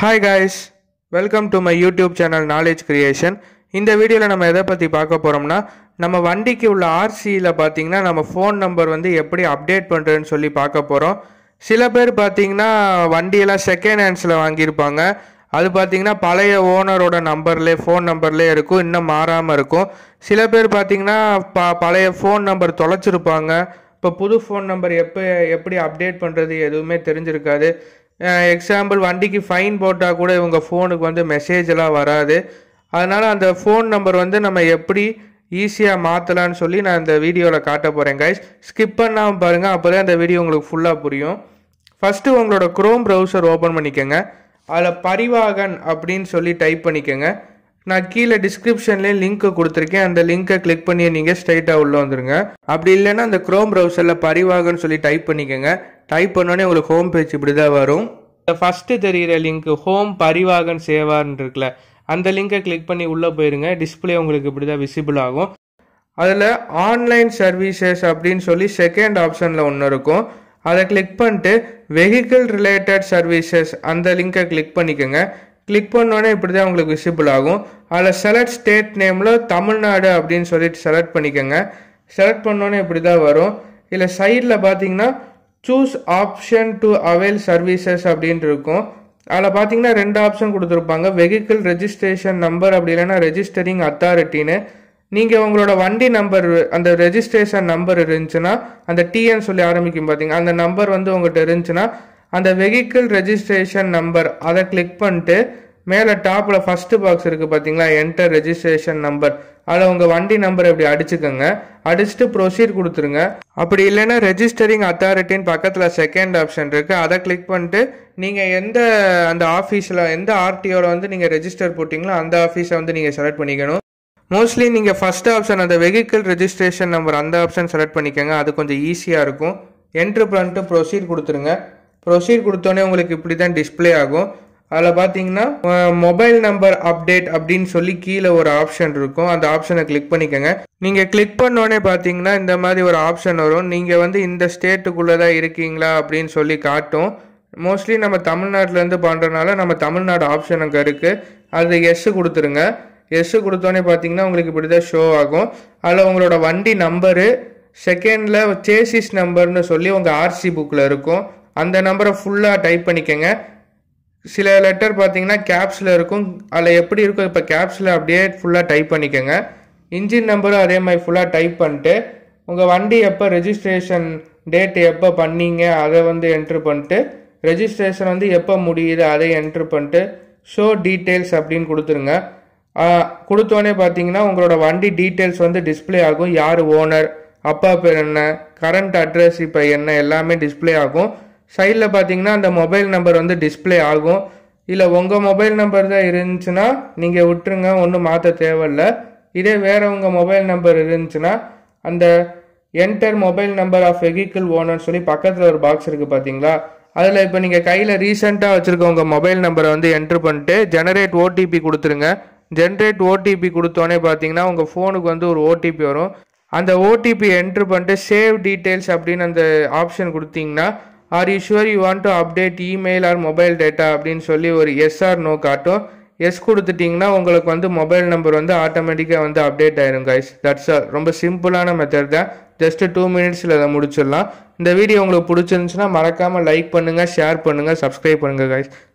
hi guys welcome to my YouTube channel knowledge creation இந்த வீடியோவில் நம்ம எதை பற்றி பார்க்க போகிறோம்னா நம்ம வண்டிக்கு உள்ள ஆர்சியில் பார்த்தீங்கன்னா நம்ம ஃபோன் நம்பர் வந்து எப்படி அப்டேட் பண்ணுறதுன்னு சொல்லி பார்க்க போகிறோம் சில பேர் பார்த்தீங்கன்னா வண்டியெல்லாம் செகண்ட் ஹேண்ட்ஸில் வாங்கியிருப்பாங்க அது பார்த்தீங்கன்னா பழைய ஓனரோட நம்பர்லேயே ஃபோன் நம்பர்லேயே இருக்கும் இன்னும் மாறாமல் இருக்கும் சில பேர் பார்த்தீங்கன்னா ப பழைய ஃபோன் நம்பர் தொலைச்சிருப்பாங்க இப்போ புது ஃபோன் நம்பர் எப்போ எப்படி அப்டேட் பண்ணுறது எதுவுமே தெரிஞ்சிருக்காது எக்ஸாம்பிள் வண்டிக்கு ஃபைன் போட்டால் கூட இவங்க ஃபோனுக்கு வந்து மெசேஜ் எல்லாம் வராது அதனால் அந்த ஃபோன் நம்பர் வந்து நம்ம எப்படி ஈஸியாக மாற்றலான்னு சொல்லி நான் இந்த வீடியோவில் காட்ட போகிறேன் கைஸ் ஸ்கிப் பண்ணாமல் பாருங்கள் அப்போ தான் அந்த வீடியோ உங்களுக்கு ஃபுல்லாக புரியும் ஃபஸ்ட்டு உங்களோட குரோம் ப்ரௌசர் ஓப்பன் பண்ணிக்கோங்க அதில் பரிவாகன் அப்படின்னு சொல்லி டைப் பண்ணிக்கோங்க நான் கீழே டிஸ்கிரிப்ஷன்லேயே லிங்க் கொடுத்துருக்கேன் அந்த லிங்கை கிளிக் பண்ணி நீங்கள் ஸ்ட்ரைட்டாக உள்ளே வந்துருங்க அப்படி இல்லைன்னா அந்த குரோம் ப்ரௌசரில் பரிவாகன் சொல்லி டைப் பண்ணிக்கோங்க டைப் பண்ணோடனே உங்களுக்கு ஹோம் பேஜ் இப்படி தான் வரும் ஃபஸ்ட்டு தெரிகிற லிங்க் ஹோம் பரிவாகன் சேவான்னு இருக்குல்ல அந்த லிங்கை கிளிக் பண்ணி உள்ளே போயிருங்க டிஸ்பிளே உங்களுக்கு இப்படி தான் விசிபிள் ஆகும் அதில் ஆன்லைன் சர்வீசஸ் அப்படின்னு சொல்லி செகண்ட் ஆப்ஷனில் ஒன்று இருக்கும் அதை கிளிக் பண்ணிட்டு வெஹிக்கிள் ரிலேட்டட் சர்வீசஸ் அந்த லிங்கை கிளிக் பண்ணிக்கோங்க கிளிக் பண்ணோன்னே இப்படி தான் உங்களுக்கு விசிபிள் ஆகும் அதில் செலக்ட் ஸ்டேட் நேமில் தமிழ்நாடு அப்படின்னு சொல்லிட்டு செலக்ட் பண்ணிக்கோங்க செலக்ட் பண்ணோன்னே இப்படி தான் வரும் இல்லை சைடில் பார்த்தீங்கன்னா choose option to avail services அப்படின்னு இருக்கும் அதில் பார்த்தீங்கன்னா ரெண்டு ஆப்ஷன் கொடுத்துருப்பாங்க வெஹிக்கிள் ரெஜிஸ்ட்ரேஷன் நம்பர் அப்படி இல்லைன்னா ரெஜிஸ்டரிங் அத்தாரிட்டின்னு நீங்கள் உங்களோட வண்டி நம்பர் அந்த ரெஜிஸ்ட்ரேஷன் நம்பர் இருந்துச்சுன்னா அந்த டிஎன் சொல்லி ஆரம்பிக்கும் பார்த்தீங்க அந்த நம்பர் வந்து உங்கள்கிட்ட இருந்துச்சுன்னா அந்த வெஹிக்கிள் ரெஜிஸ்ட்ரேஷன் நம்பர் அதை கிளிக் பண்ணிட்டு மேலே டாப்பில் ஃபஸ்ட்டு பாக்ஸ் இருக்குது பார்த்தீங்களா என்டர் ரெஜிஸ்ட்ரேஷன் நம்பர் அதில் உங்கள் வண்டி நம்பர் இப்படி அடிச்சுக்கோங்க அடிச்சுட்டு ப்ரொசீட் கொடுத்துருங்க அப்படி இல்லைன்னா ரெஜிஸ்டரிங் அத்தாரிட்டின்னு பக்கத்தில் செகண்ட் ஆப்ஷன் இருக்குது அதை கிளிக் பண்ணிட்டு நீங்கள் எந்த அந்த ஆஃபீஸில் எந்த ஆர்டிஓவில் வந்து நீங்கள் ரெஜிஸ்டர் போட்டிங்களோ அந்த ஆஃபீஸை வந்து நீங்கள் செலக்ட் பண்ணிக்கணும் மோஸ்ட்லி நீங்கள் ஃபஸ்ட் ஆப்ஷன் அந்த வெஹிக்கிள் ரெஜிஸ்ட்ரேஷன் நம்பர் அந்த ஆப்ஷன் செலக்ட் பண்ணிக்கோங்க அது கொஞ்சம் ஈஸியாக இருக்கும் என்ட்ரு பண்ணிட்டு ப்ரொசீட் கொடுத்துருங்க ப்ரொசீட் கொடுத்தோன்னே உங்களுக்கு இப்படி தான் டிஸ்பிளே ஆகும் அதில் பார்த்தீங்கன்னா மொபைல் நம்பர் அப்டேட் அப்படின்னு சொல்லி கீழே ஒரு ஆப்ஷன் இருக்கும் அந்த ஆப்ஷனை கிளிக் பண்ணிக்கோங்க நீங்கள் கிளிக் பண்ணோடனே பார்த்தீங்கன்னா இந்த மாதிரி ஒரு ஆப்ஷன் வரும் நீங்கள் வந்து இந்த ஸ்டேட்டுக்குள்ளே தான் இருக்கீங்களா அப்படின்னு சொல்லி காட்டும் மோஸ்ட்லி நம்ம தமிழ்நாட்டிலேருந்து பண்ணுறதுனால நம்ம தமிழ்நாடு ஆப்ஷன் அங்கே இருக்குது அது எஸ் கொடுத்துருங்க எஸ் கொடுத்தோன்னே பார்த்தீங்கன்னா உங்களுக்கு இப்படி தான் ஷோ ஆகும் அதில் உங்களோட வண்டி நம்பரு செகண்டில் சேசிஸ் நம்பர்னு சொல்லி உங்கள் ஆர்சி புக்கில் இருக்கும் அந்த நம்பரை ஃபுல்லாக டைப் பண்ணிக்கோங்க சில லெட்டர் பார்த்தீங்கன்னா கேப்ஸில் இருக்கும் அதில் எப்படி இருக்கும் இப்போ கேப்ஸில் அப்படியே ஃபுல்லாக டைப் பண்ணிக்கோங்க இன்ஜின் நம்பரும் அதே மாதிரி ஃபுல்லாக டைப் பண்ணிட்டு உங்கள் வண்டி எப்போ ரெஜிஸ்ட்ரேஷன் டேட் எப்போ பண்ணீங்க அதை வந்து என்ட்ரு பண்ணிட்டு ரெஜிஸ்ட்ரேஷன் வந்து எப்போ முடியுது அதை என்ட்ரு பண்ணிட்டு ஷோ டீட்டெயில்ஸ் அப்படின்னு கொடுத்துருங்க கொடுத்தோடனே பார்த்தீங்கன்னா உங்களோட வண்டி டீட்டெயில்ஸ் வந்து டிஸ்பிளே ஆகும் யார் ஓனர் அப்பா பேர் என்ன கரண்ட் அட்ரஸ் இப்போ என்ன எல்லாமே டிஸ்பிளே ஆகும் சைடில் பார்த்தீங்கன்னா அந்த மொபைல் நம்பர் வந்து டிஸ்பிளே ஆகும் இல்லை உங்கள் மொபைல் நம்பர் தான் இருந்துச்சுன்னா நீங்கள் விட்டுருங்க ஒன்றும் மாற்ற தேவையில்ல இதே வேற உங்கள் மொபைல் நம்பர் இருந்துச்சுன்னா அந்த enter mobile number of vehicle ஓனர்னு சொல்லி பக்கத்தில் ஒரு பாக்ஸ் இருக்குது பார்த்தீங்களா அதில் இப்போ நீங்கள் கையில் ரீசெண்டாக வச்சுருக்க உங்கள் மொபைல் நம்பரை வந்து என்ட்ரு பண்ணிட்டு ஜெனரேட் ஓடிபி கொடுத்துருங்க ஜென்ரேட் ஓடிபி கொடுத்தோன்னே பார்த்தீங்கன்னா உங்கள் ஃபோனுக்கு வந்து ஒரு ஓடிபி வரும் அந்த ஓடிபி என்ட்ரு பண்ணிட்டு சேவ் டீட்டெயில்ஸ் அப்படின்னு அந்த ஆப்ஷன் கொடுத்தீங்கன்னா are you sure you want to update email or mobile data அப்படின்னு சொல்லி ஒரு எஸ் ஆர் நோ காட்டும் எஸ் கொடுத்துட்டிங்கன்னா உங்களுக்கு வந்து மொபைல் நம்பர் வந்து ஆட்டோமேட்டிக்காக வந்து அப்டேட் ஆயிரும் கைஸ் தட்ஸ் ஆல் ரொம்ப சிம்பிளான மெத்தட் தான் ஜஸ்ட் டூ மினிட்ஸில் அதை முடிச்சிடலாம் இந்த வீடியோ உங்களுக்கு பிடிச்சிருந்துச்சுன்னா மறக்காமல் லைக் பண்ணுங்கள் ஷேர் பண்ணுங்கள் சப்ஸ்கிரைப் பண்ணுங்கள் கைஸ்